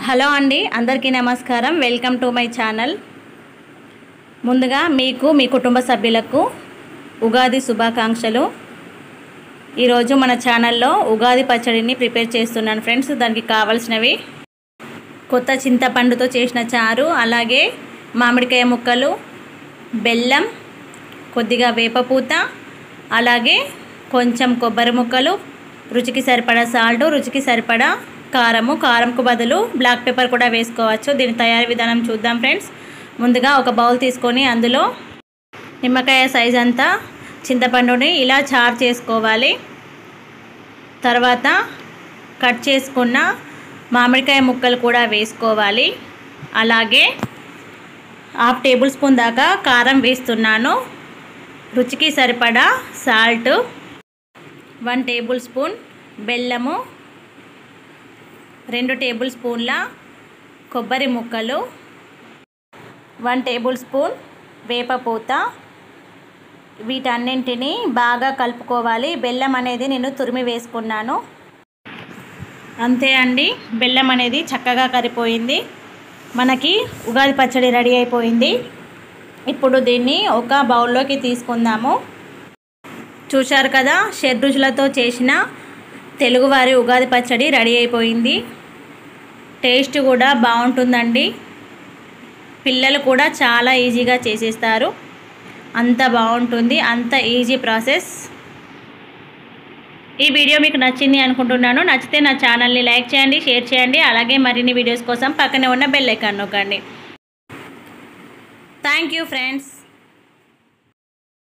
hello అండి అందరికీ నమస్కారం వెల్కమ్ టు మై ఛానల్ ముందుగా మీకు మీ కుటుంబ సభ్యులకు ఉగాది శుభాకాంక్షలు ఈరోజు మన ఛానల్లో ఉగాది పచ్చడిని ప్రిపేర్ చేస్తున్నాను ఫ్రెండ్స్ దానికి కావాల్సినవి కొత్త చింతపండుతో చేసిన చారు అలాగే మామిడికాయ ముక్కలు బెల్లం కొద్దిగా వేపపూత అలాగే కొంచెం కొబ్బరి ముక్కలు రుచికి సరిపడా సాల్ట్ రుచికి సరిపడా కారము కారంకు బదులు బ్లాక్ పెప్పర్ కూడా వేసుకోవచ్చు దీని తయారీ విధానం చూద్దాం ఫ్రెండ్స్ ముందుగా ఒక బౌల్ తీసుకొని అందులో నిమ్మకాయ సైజ్ అంతా చింతపండుని ఇలా చారు చేసుకోవాలి తర్వాత కట్ చేసుకున్న మామిడికాయ ముక్కలు కూడా వేసుకోవాలి అలాగే హాఫ్ టేబుల్ స్పూన్ దాకా కారం వేస్తున్నాను రుచికి సరిపడా సాల్ట్ వన్ టేబుల్ స్పూన్ బెల్లము రెండు టేబుల్ స్పూన్ల కొబ్బరి ముక్కలు వన్ టేబుల్ స్పూన్ వేపపూత వీటన్నింటినీ బాగా కలుపుకోవాలి బెల్లం అనేది నేను తురిమి వేసుకున్నాను అంతే అండి బెల్లం అనేది చక్కగా కరిపోయింది మనకి ఉగాది పచ్చడి రెడీ అయిపోయింది ఇప్పుడు దీన్ని ఒక బౌల్లోకి తీసుకుందాము చూశారు కదా షడ్రుచులతో చేసిన తెలుగువారి ఉగాది పచ్చడి రెడీ అయిపోయింది టేస్ట్ కూడా బాగుంటుందండి పిల్లలు కూడా చాలా ఈజీగా చేసేస్తారు అంత బాగుంటుంది అంత ఈజీ ప్రాసెస్ ఈ వీడియో మీకు నచ్చింది అనుకుంటున్నాను నచ్చితే నా ఛానల్ని లైక్ చేయండి షేర్ చేయండి అలాగే మరిన్ని వీడియోస్ కోసం పక్కనే ఉన్న బెల్ ఐకాన్ నొక్కండి థ్యాంక్ యూ ఫ్రెండ్స్